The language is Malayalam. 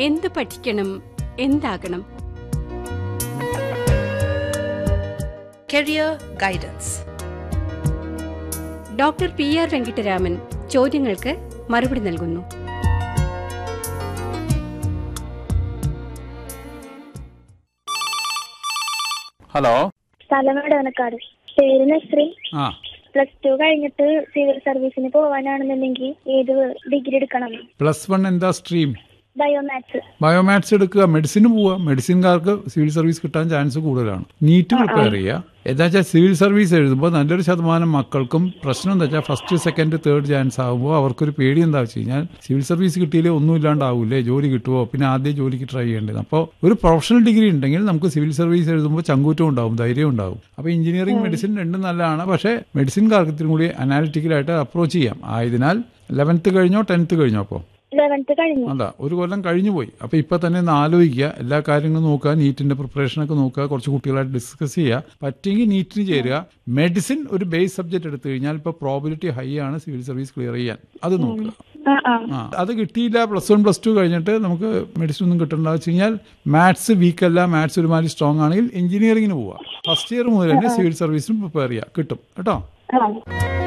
എന്ത് പഠിക്കണം എന്താകണം Career Guidance. Doctor P R Venkitaraman ചോദ്യങ്ങൾക്ക് മറുപടി നൽകുന്നു ഹലോ സ്ഥലം എടവനക്കാട് പേര് നസ്രീൻ ആ പ്ലസ് ടു കഴിഞ്ഞിട്ട് സിവിൽ സർവീസിന് പോവാനാണെന്നുണ്ടെങ്കിൽ ഏത് ഡിഗ്രി എടുക്കണം പ്ലസ് വൺ എന്താ സ്ട്രീം ബയോമാത്സ് ബയോമാത്സ് എടുക്കുക മെഡിസിന് പോവുക മെഡിസിൻകാർക്ക് സിവിൽ സർവീസ് കിട്ടാൻ ചാൻസ് കൂടുതലാണ് നീറ്റ് പ്രിപ്പയർ ചെയ്യുക എന്താ വെച്ചാൽ സിവിൽ സർവീസ് എഴുതുമ്പോൾ നല്ലൊരു ശതമാനം മക്കൾക്കും പ്രശ്നം എന്താ വെച്ചാൽ ഫസ്റ്റ് സെക്കൻഡ് തേർഡ് ചാൻസ് ആകുമ്പോൾ അവർക്കൊരു പേടി എന്താ വെച്ച് കഴിഞ്ഞാൽ സിവിൽ സർവീസ് കിട്ടിയില്ലേ ഒന്നും ഇല്ലാണ്ടാവൂലേ ജോലി കിട്ടുമോ പിന്നെ ആദ്യം ജോലിക്ക് ട്രൈ ചെയ്യേണ്ടത് അപ്പോൾ ഒരു പ്രൊഫഷണൽ ഡിഗ്രി ഉണ്ടെങ്കിൽ നമുക്ക് സിവിൽ സർവീസ് എഴുതുമ്പോൾ ചങ്കൂറ്റം ഉണ്ടാവും ധൈര്യം ഉണ്ടാവും അപ്പോൾ എഞ്ചിനീയറിംഗ് മെഡിസിൻ രണ്ടും നല്ലതാണ് പക്ഷേ മെഡിസിൻകാർക്ക് ഇത്തിരി കൂടി അനാലിറ്റിക്കലായിട്ട് അപ്രോച്ച് ചെയ്യാം ആയതിനാൽ ലെവൻത്ത് കഴിഞ്ഞോ ടെൻത്ത് കഴിഞ്ഞോ അപ്പോൾ ലെവൻത്ത് കഴിഞ്ഞു അതാ ഒരു കൊല്ലം കഴിഞ്ഞു പോയി അപ്പൊ ഇപ്പൊ തന്നെ ഒന്ന് ആലോചിക്കുക എല്ലാ കാര്യങ്ങളും നോക്കുക നീറ്റിന്റെ പ്രിപ്പറേഷനൊക്കെ നോക്കുക കുറച്ച് കുട്ടികളായിട്ട് ഡിസ്കസ് ചെയ്യുക പറ്റുമെങ്കിൽ നീറ്റിന് ചേരുക മെഡിസിൻ ഒരു ബേസ് സബ്ജക്ട് എടുത്തു കഴിഞ്ഞാൽ ഇപ്പൊ പ്രോബിലിറ്റി ഹൈ ആണ് സിവിൽ സർവീസ് ക്ലിയർ ചെയ്യാൻ അത് നോക്കുക ആ ആ ആ അത് കിട്ടിയില്ല പ്ലസ് വൺ പ്ലസ് ടു കഴിഞ്ഞിട്ട് നമുക്ക് മെഡിസിൻ ഒന്നും കിട്ടണ്ട വെച്ച് കഴിഞ്ഞാൽ മാത്സ് വീക്ക് അല്ല മാത്സ് ഒരുമാതിരി സ്ട്രോങ് ആണെങ്കിൽ എഞ്ചിനീയറിംഗിന് പോവുക ഫസ്റ്റ് ഇയർ മുതൽ തന്നെ സിവിൽ സർവീസിനും പ്രിപ്പയർ ചെയ്യുക കിട്ടും കേട്ടോ ആ